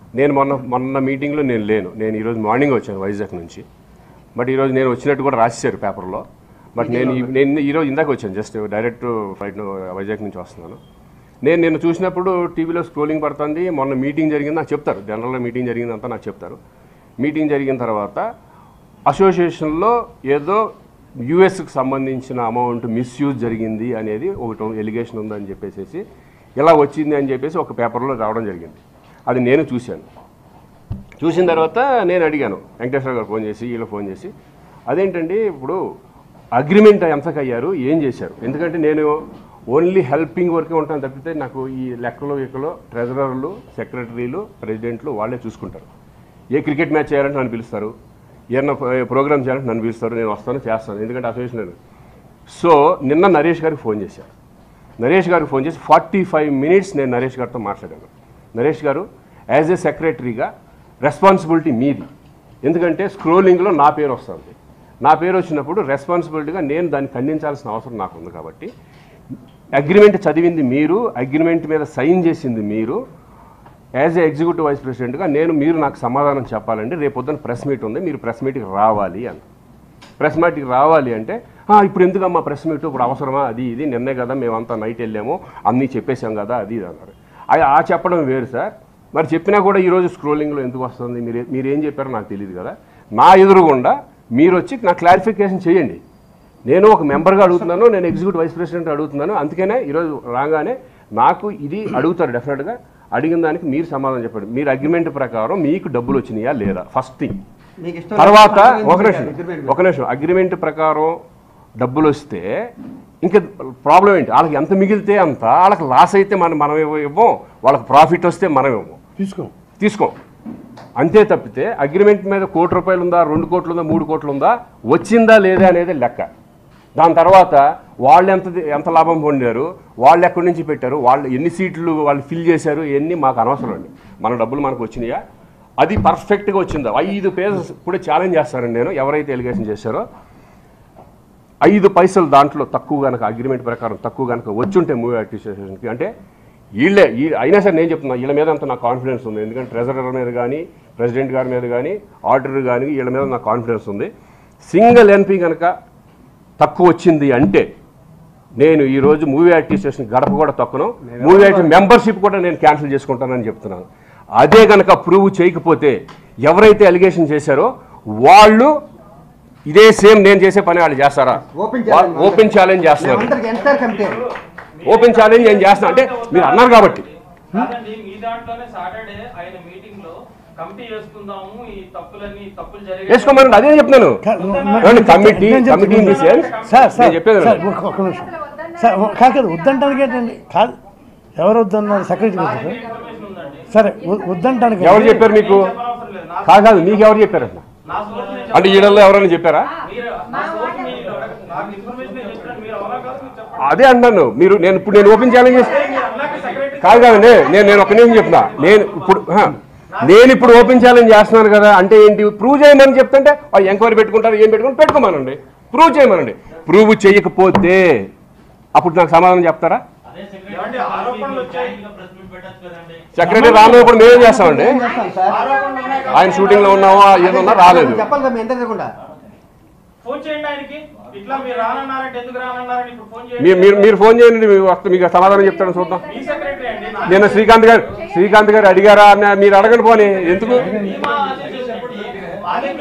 నేను మొన్న మొన్న మీటింగ్లో నేను లేను నేను ఈరోజు మార్నింగ్ వచ్చాను వైజాగ్ నుంచి బట్ ఈరోజు నేను వచ్చినట్టు కూడా రాసేశారు పేపర్లో బట్ నేను ఈ- నేను ఈరోజు ఇందాక వచ్చాను జస్ట్ డైరెక్ట్ ఫ్లైట్ వైజాగ్ నుంచి వస్తున్నాను నేను నిన్న చూసినప్పుడు టీవీలో స్క్రోలింగ్ పడుతుంది మొన్న మీటింగ్ జరిగింది నాకు చెప్తారు జనరల్గా మీటింగ్ జరిగిందంతా నాకు చెప్తారు మీటింగ్ జరిగిన తర్వాత అసోసియేషన్లో ఏదో యుఎస్కి సంబంధించిన అమౌంట్ మిస్యూజ్ జరిగింది అనేది ఒకటి ఎలిగేషన్ ఉందని చెప్పేసి ఇలా వచ్చింది అని చెప్పేసి ఒక పేపర్లో రావడం జరిగింది అది నేను చూశాను చూసిన తర్వాత నేను అడిగాను వెంకటేశ్వర గారు ఫోన్ చేసి వీళ్ళు ఫోన్ చేసి అదేంటండి ఇప్పుడు అగ్రిమెంట్ ఎంతకు అయ్యారు ఏం చేశారు ఎందుకంటే నేను ఓన్లీ హెల్పింగ్ వర్కే ఉంటాను తప్పితే నాకు ఈ లెక్కలు ఎక్కలో ట్రెజరర్లు సెక్రటరీలు ప్రెసిడెంట్లు వాళ్ళే చూసుకుంటారు ఏ క్రికెట్ మ్యాచ్ చేయాలంటే నన్ను పిలుస్తారు ఏమన్నా ప్రోగ్రామ్ చేయాలంటే నన్ను పిలుస్తారు నేను వస్తాను చేస్తాను ఎందుకంటే అసోసియేషన్ సో నిన్న నరేష్ గారికి ఫోన్ చేశారు నరేష్ గారికి ఫోన్ చేసి ఫార్టీ ఫైవ్ మినిట్స్ నేను నరేష్ గారితో మాట్లాడాను నరేష్ గారు యాజ్ ఏ సెక్రటరీగా రెస్పాన్సిబిలిటీ మీది ఎందుకంటే స్క్రోలింగ్లో నా పేరు వస్తుంది నా పేరు వచ్చినప్పుడు రెస్పాన్సిబిలిటీగా నేను దాన్ని ఖండించాల్సిన అవసరం నాకు ఉంది కాబట్టి అగ్రిమెంట్ చదివింది మీరు అగ్రిమెంట్ మీద సైన్ చేసింది మీరు యాజ్ ఏ ఎగ్జిక్యూటివ్ వైస్ ప్రెసిడెంట్గా నేను మీరు నాకు సమాధానం చెప్పాలండి రేపు పొద్దున్న ప్రెస్ మీట్ ఉంది మీరు ప్రెస్ మీట్కి రావాలి అని ప్రెస్ మీట్కి రావాలి అంటే "ఆ, ఇప్పుడు ఎందుకమ్మా ప్రెస్ మీట్ ఇప్పుడు అవసరమా అది ఇది నిన్నే కదా మేమంతా నైట్ వెళ్ళాము అన్నీ చెప్పేశాం కదా అది ఇది అన్నారు అది ఆ చెప్పడం వేరు సార్ మరి చెప్పినా కూడా ఈరోజు స్క్రోలింగ్లో ఎందుకు వస్తుంది మీరు మీరు ఏం చెప్పారో నాకు తెలియదు కదా నా ఎదురుగుండా మీరు వచ్చి నా క్లారిఫికేషన్ చేయండి నేను ఒక మెంబర్గా అడుగుతున్నాను నేను ఎగ్జిక్యూటివ్ వైస్ ప్రెసిడెంట్ అడుగుతున్నాను అందుకనే ఈరోజు రాగానే నాకు ఇది అడుగుతారు డెఫినెట్గా అడిగిన దానికి మీరు సమాధానం చెప్పండి మీరు అగ్రిమెంట్ ప్రకారం మీకు డబ్బులు వచ్చినాయా లేదా ఫస్ట్ థింగ్ మీకు ఇష్టం తర్వాత లేకపోతే ఒక నిమిషం agreement ఒక నిమిషం అగ్రిమెంట్ ప్రకారం డబ్బులు వస్తే ఇంకా ప్రాబ్లం ఏంటి వాళ్ళకి ఎంత మిగిలితే అంత వాళ్ళకి లాస్ అయితే మనం మనం ఇవ్వ- ఇవ్వం వాళ్ళకి ప్రాఫిట్ వస్తే మనం ఇవ్వం తీసుకో తీసుకోం అంతే తప్పితే అగ్రిమెంట్ మీద కోటి రూపాయలు ఉందా రెండు కోట్లు ఉందా మూడు కోట్లు ఉందా వచ్చిందా లేదా అనేది లెక్క దాని తర్వాత వాళ్ళు ఎంత ఎంత లాభం పొందారు వాళ్ళు ఎక్కడి నుంచి పెట్టారు వాళ్ళు ఎన్ని సీట్లు వాళ్ళు ఫిల్ చేశారు ఎన్ని మాకు అనవసరం అండి మన డబ్బులు మనకు వచ్చినాయా అది పర్ఫెక్ట్గా వచ్చిందా ఐదు పేజెస్ కూడా ఛాలెంజ్ చేస్తానండి నేను ఎవరైతే ఎలిగేషన్ చేశారో ఐదు పైసలు దాంట్లో తక్కువ కనుక అగ్రిమెంట్ ప్రకారం తక్కువ కనుక వచ్చుంటే మూవీ అడ్మినిస్ట్రేషన్కి అంటే వీళ్ళే ఈ అయినా సరే నేను చెప్తున్నా వీళ్ళ మీద అంత నాకు కాన్ఫిడెన్స్ ఉంది ఎందుకంటే ట్రెజరర్ మీద కానీ ప్రెసిడెంట్ గారి మీద కానీ ఆర్డర్ కానీ వీళ్ళ మీద నాకు కాన్ఫిడెన్స్ ఉంది సింగిల్ ఎన్పి కనుక తక్కువ వచ్చింది అంటే నేను ఈరోజు మూవీ అడ్మినిస్ట్రేషన్ గడప కూడా తొక్కను మూవీ అడ్మినిస్ట్రేషన్ మెంబర్షిప్ కూడా నేను క్యాన్సిల్ చేసుకుంటానని చెప్తున్నాను అదే కనుక ప్రూవ్ చేయకపోతే ఎవరైతే అలిగేషన్ చేశారో వాళ్ళు ఇదే సేమ్ నేను చేసే పని వాళ్ళు చేస్తారా ఓపెన్ ఛాలెంజ్ ఓపెన్ ఛాలెంజ్ చేస్తున్నారు మేమందరికి ఎంటైర్ కమిటీ ఓపెన్ ఛాలెంజ్ నేను చేస్తున్నా అంటే మీరు అన్నారు కాబట్టి కాదండి మీ దాంట్లోనే సాటర్డే ఆయన మీటింగ్ లో కమిటీ చేసుకుందాము ఈ తప్పులన్నీ ఈ తప్పులు జరిగాయి వేసుకోమని అదే చెప్తున్నాను ఏమండి, కమిటీ నేను చెప్తున్నా. Committee in the sense sir sir నేను చెప్పేది సార్ వినండి. ఒక ఒక్క నిమిషం సార్ ఓ- కాదు కాదు వద్దంటానికి ఏంటండి కాదు ఎవరు వద్దన్నారు సెక్రటరీ గారు చెప్పారు. ఇన్ఫర్మేషన్ ఉందండి సరే వ- వద్దంటానికి ఎవరు చెప్పారు మీకు చెప్పనవసరం లేదు నా కాదు కాదు మీకు ఎవరు చెప్పారు అసలు నా సోర్స్ నేను అంటే ఈడల్లో ఎవరైనా చెప్పారా మీరు నా సోర్స్ మీరు నాకు ఇన్ఫర్మేషన్ చెప్పాను మీరు అవునా కాదు మీరు చెప్పండి అదే అన్నాను మీరు నేను ఇప్పుడు నేను ఓపెన్ ఛాలెంజ్ చేసి మీరు అన్నాక సెక్రటరీ కాదు కాదండి నేను నేను ఒక నిమిషం చెప్తున్నా నేను ఇప్పుడు హ, నేను ఇప్పుడు ఓపెన్ ఛాలెంజ్ చేస్తున్నాను కదా అంటే ఏంటి ప్రూవ్ చేయమని చెప్తుంటే ఎంక్వైరీ పెట్టుకుంటారు ఏం పెట్టుకుని పెట్టుకోమనండి ప్రూవ్ చేయమనండి ప్రూవ్ చేయకపోతే అప్పుడు నాకు సమాధానం చెప్తారా ఏమండి ఆరోపణలు వచ్చాయి సెక్రటరీ రానప్పుడు మేమేం చేస్తామండి చేస్తాం సార్ ఆరోపణలు ఉన్నాయి కదా. ఆయన షూటింగ్ లో ఉన్నావా ఏదన్నా రాలేదు చెప్పాలి కదా మీ ఎంత ఎదురకుండా ఫోన్ చేయండి ఆయనకి ఇట్లా మీరు రానన్నారంటే ఎందుకు రానన్నారని ఇప్పుడు ఫోన్ మీరు చేయండి మీరు మీరు ఫోన్ చేయండి మీకు వస్తే మీకు సమాధానం చెప్తాను చూద్దాం మీ సెక్రటరీ అండి నా- నేను శ్రీకాంత్ గారు శ్రీకాంత్ గారు అడిగారా అని మీరు అడగండి పోనీ ఎందుకు బీమా అసోసియేషన్ ఇప్పుడు మాదే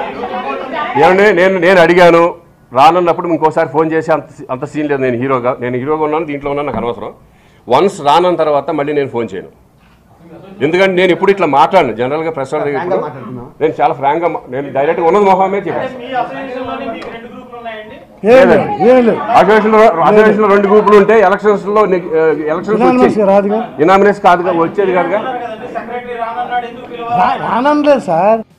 ఏమండి నేను నేను అడిగాను రానన్నప్పుడు ఇంకోసారి ఫోన్ చేసి అంత అంత సీన్ లేదు నేను హీరోగా నేను హీరోగా ఉన్నాను దీంట్లో ఉన్నాను నాకు అనవసరం వన్స్ రానన్న తర్వాత మళ్ళీ నేను ఫోన్ చేయను ఎందుకంటే నేను ఇప్పుడు ఇట్లా మాట్లాడను జనరల్గా ప్రెస్ వాళ్ళ దగ్గర ఫ్రాంక్గా ఇప్పుడు మాట్లాడుతున్నాం. నేను చాలా ఫ్రాంక్గా మా- నేను డైరెక్ట్గా ఉన్నది మొహమే చెప్పాను అంటే మీ అసోసియేషన్ లోనే మీకు రెండు గ్రూపులు ఉన్నాయండి ఏం లేదు ఏం లేదు అసోసియేషన్ అసోసియేషన్ రెండు గ్రూపులు ఉంటే ఎలక్షన్స్ లో ఎలక్షన్స్ Unanimous వచ్చి రాదుగా ఇనామినేస్ కాదుగా వచ్చేది కాదుగా అన్నారు కదండి సెక్రటరీ రానన్నాడు ఎందుకు రా- పిలవాలి రానలేదు సార్